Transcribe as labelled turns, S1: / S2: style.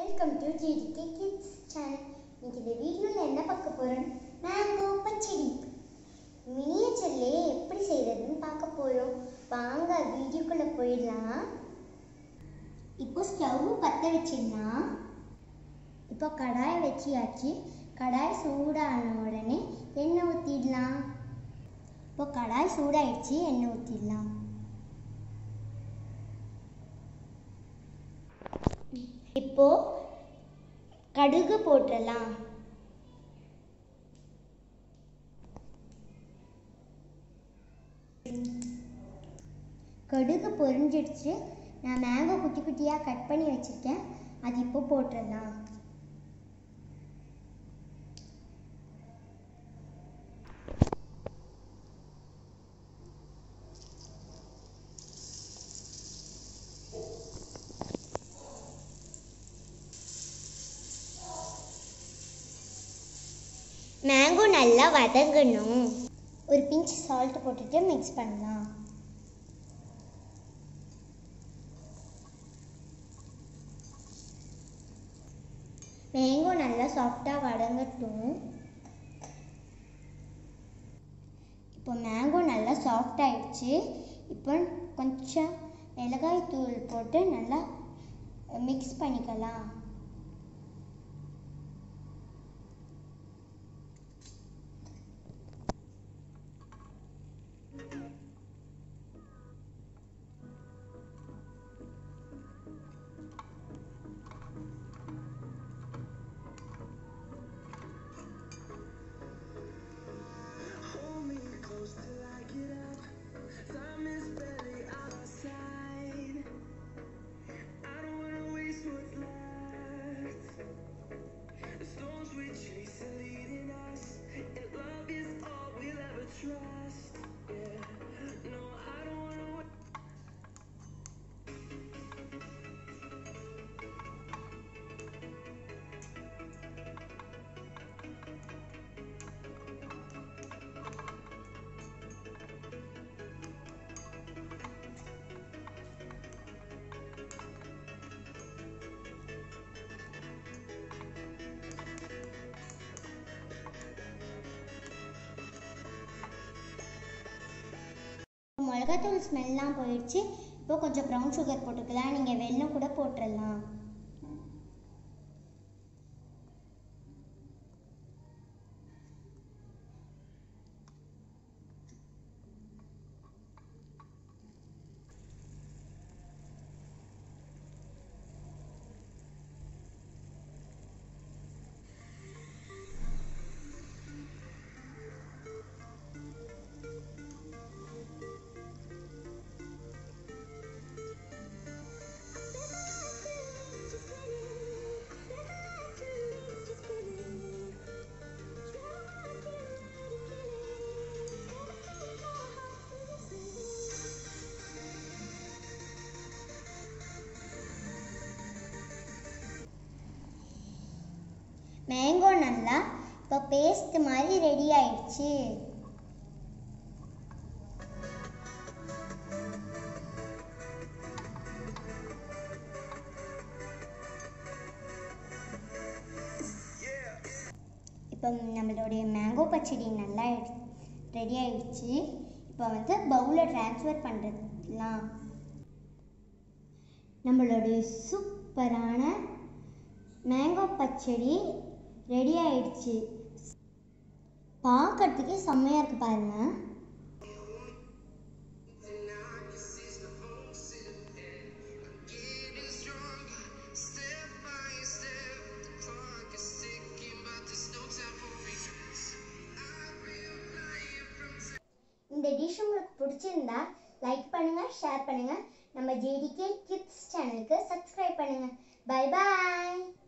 S1: Welcome to GTK kids channel இன்னைக்கு இந்த வீடியோவில் என்ன பார்க்க போகிறோம் மேங்கோ பச்சடி மினியேச்சர்லே எப்படி செய்கிறதுன்னு பார்க்க போகிறோம் வாங்க வீடியோக்குள்ளே போயிடலாம் இப்போ ஸ்டவ் பற்ற வச்சிடலாம் இப்போ கடாய் வச்சியாச்சு கடாய் சூடான உடனே எண்ணெய் ஊற்றிடலாம் இப்போ கடாய் சூடாயிடுச்சு எண்ணெய் ஊற்றிடலாம் இப்போ கடுகு போட்டுடலாம் கடுகு பொரிஞ்சிடுச்சு நான் மேங்கோ குட்டி குட்டியாக கட் பண்ணி வச்சுருக்கேன் அது இப்போ போட்டுடலாம் மேங்கோ நல்லா வதங்கணும் ஒரு பிஞ்ச் சால்ட் போட்டுட்டு மிக்ஸ் பண்ணலாம் மேங்கோ நல்லா சாஃப்டாக வதங்கட்டும் இப்போ மேங்கோ நல்லா சாஃப்ட் ஆயிடுச்சு இப்போ கொஞ்சம் மிளகாய் தூள் போட்டு நல்லா மிக்ஸ் பண்ணிக்கலாம்
S2: Hold me close till I get up. Time is barely on our side. I don't wanna waste what's left. The storms we chase are leading us, and love is all we'll ever trust. Yeah, no, I don't wanna. wa-
S1: மிளகாத்தூள் ஸ்மெல்லாம் போயிடுச்சு இப்போ கொஞ்சம் brown sugar போட்டுக்கலாம் நீங்கள் வெல்லம் கூட போட்டுடலாம் mango நல்லா இப்போ பேஸ்ட் மாதிரி ரெடி ஆயிடுச்சு இப்போ நம்மளுடைய மேங்கோ பச்சடி நல்லா ரெடி ஆயிடுச்சு இப்போ வந்து பவுலில் ட்ரான்ஸ்ஃபர் பண்ணுறதுலாம் நம்மளுடைய சூப்பரான மேங்கோ பச்சடி ரெடி ஆயிடுச்சு பார்க்கறதுக்கே செம்மையாக இருக்கு பாருங்க
S2: Getting stronger, step by step. The clock is ticking, but there's no time for regrets. I will fly from
S1: இந்த டிஷ் உங்களுக்கு பிடிச்சிருந்தா லைக் பண்ணுங்க ஷேர் பண்ணுங்க நம்ம ஜேடிகே கிட்ஸ் சேனலுக்கு சப்ஸ்கிரைப் பண்ணுங்க பை பாய்